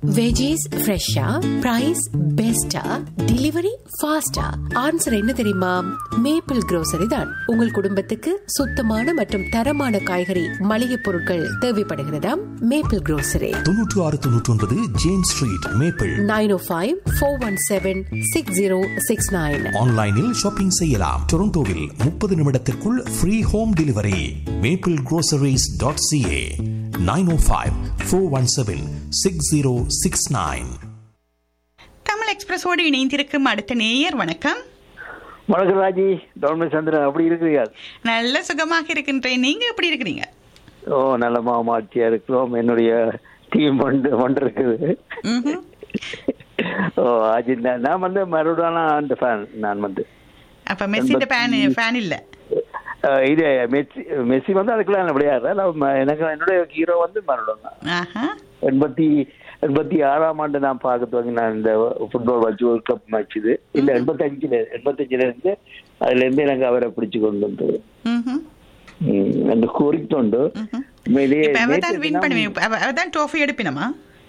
Veggies ஃப்ரெஷ்ஷா price பெஸ்டா delivery ஃபாஸ்டா ஆன்சர் என்ன தெரியுமா மேப்பிள் grocery தான் உங்கள் குடும்பத்துக்கு சுத்தமான மற்றும் தரமான காய்கறி மளிகை பொருட்கள் தேவைப்படுகிறதா மேப்பிள் grocery தொன்னூற்று ஆறு தொன்னூற்றி ஒன்பது James street maple nine O five four one seven six zero six nine ஆன்லைனில் ஷாப்பிங் செய்யலாம் டொரண்டோவில் முப்பது நிமிடத்திற்குள் free home delivery maple groceries.ca dot CA nine O five four one seven six zero six nine Tamil எக்ஸ்பிரஸோடு இணைந்திருக்கும் அடுத்த நேயர் வணக்கம் வணக்கம் ராஜி டொல்மை சந்திரன் அப்படி இருக்கிறீங்க நல்ல சுகமாக இருக்கின்றேன் நீங்க எப்படி இருக்கிறீங்க ஓ நல்ல மாமாட்சியா இருக்கிறோம் என்னுடைய டீம் ஒன்று ஒன்று இருக்குது ம்ஹும். ஓ அஜித் நான் நான் வந்து மறுடானா அந்த ஃபேன் நான் வந்து அப்ப மெஸ்ஸிന്റെ ஃபேன் ஃபேன் இல்ல அஹ் இது மெஸ்ஸி மெஸ்ஸி வந்து அதுக்கெல்லாம் நான் விளையாடுறேன் நான் ம- எனக்கு என்னுடைய ஹீரோ வந்து மறுடம் தான் ஆஹா எண்பத்தி எண்பத்தி ஆறாம் ஆண்டு நான் பார்க்க துவங்கி நான் இந்த ஃபுட்பால் வச்சு வேர்ல்ட் கப் மேட்ச் இது இல்ல எண்பத்தஞ்சுல எண்பத்தஞ்சுல இருந்து அதுல இருந்து எனக்கு அவரை பிடிச்சு கொண்டு வந்தது ம்ஹும். ம், அந்த கோரிக்கை உண்மையிலேயே இப்ப அவ தான் நேற்று வின் தினம் பண்ணுவேன் அவ தான் ட்ரோஃபி எடுப்பினமா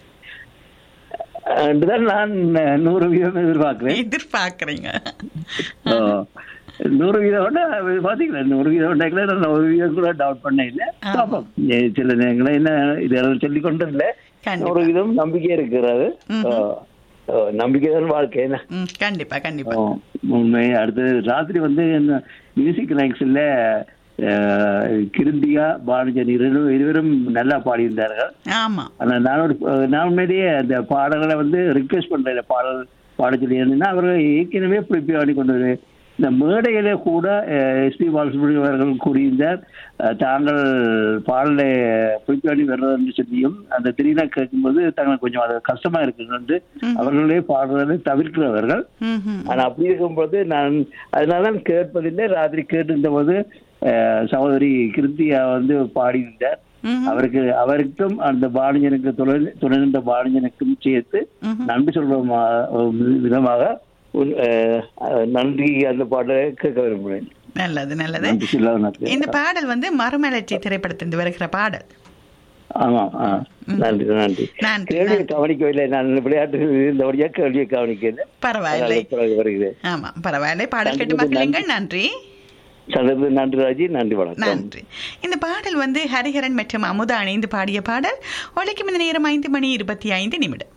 அதுதான் நான் நூறு வீதம் எதிர்பார்க்கிறேன் எதிர்பார்க்கறீங்க ஓ, நூறு வீதம் விட பாத்தீங்களா நூறு வீதம் விட்டாக்கல நான் ஒரு வீதம் கூட டவுட் பண்ண இல்ல ஆமா. பாப்போம் ஏ, சில நேரங்கள என்ன இதெல்லாம் சொல்லி கொண்டு இல்ல கண்டிப்பா. நூறு வீதம் நம்பிக்கை இருக்கிறது ஓ, ஓ, நம்பிக்கை தான் வாழ்க்கை என்ன ம், கண்டிப்பா கண்டிப்பா ஓ, உண்மை அடுத்து ராத்திரி வந்து மியூசிக் நைட்ஸ்ல கிருந்தியா பானுஜன் இருவரும் இருவரும் நல்லா பாடியிருந்தார்கள் ஆமா ஆனா நான் ஒரு நான் உண்மையிலேயே அந்த பாடல்களை வந்து ரிக்வெஸ்ட் பண்றேன் பாடல் பாட சொல்லி என்னன்னா அவர்கள் ஏற்கனவே ப்ரிப்பேர் பண்ணி கொண்டு வருது. இந்த மேடையில கூட எஸ்பி பாலசுப்ரமணியம் அவர்கள் கூறியிருந்தார் அஹ், தாங்கள் பாடலை ப்ரிப்பேர் பண்ணி வர்றதுன்னு சொல்லியும் அந்த திடீர்னு கேட்கும்போது தங்களுக்கு கொஞ்சம் அது கஷ்டமா இருக்குன்னு அவர்களே பாடுறதை தவிர்க்கிறவர்கள் ம்ஹும். ஆனா அப்படி இருக்கும்போது நான் அதனால தான் கேட்பதில்லை ராத்திரி கேட்டிருந்த போது அஹ், சகோதரி கிருத்தியா வந்து பாடியிருந்தார் ம்ஹும். அவருக்கு அவருக்கும் அந்த பாணிஜனுக்கு துணை துணைந்த பாணிஜனுக்கும் சேர்த்து ம்ஹும். நன்றி சொல்லும் விதமாக உன்- அஹ், அஹ், நன்றி அந்த பாட்டை கேட்க விரும்புகிறேன் நல்லது நல்லது நன்றி சொல்லாதனக்கு. இந்த பாடல் வந்து மறுமலர்ச்சி திரைப்படத்திலிருந்து வருகிற பாடல் ஆமா ஆ. நன்றி நன்றி நன்றி, கேள்வியை நன்றி. கவனிக்கவில்லை நான் விளையாட்டு இருந்தபடியா கேள்வியை கவனிக்கல பரவாயில்லை அதனால பிறகு வருகிறேன் ஆமா பரவாயில்லை பாடல் நன்றி, கேட்டு மக்களுங்கள் நன்றி. நன்றி சந்தர்ப்ப நன்றி ராஜி நன்றி வணக்கம் நன்றி இந்த பாடல் வந்து ஹரிஹரன் மற்றும் அமுதா இணைந்து பாடிய பாடல் ஒழிக்கும் இந்த நேரம் ஐந்து மணி இருபத்தி ஐந்து நிமிடம்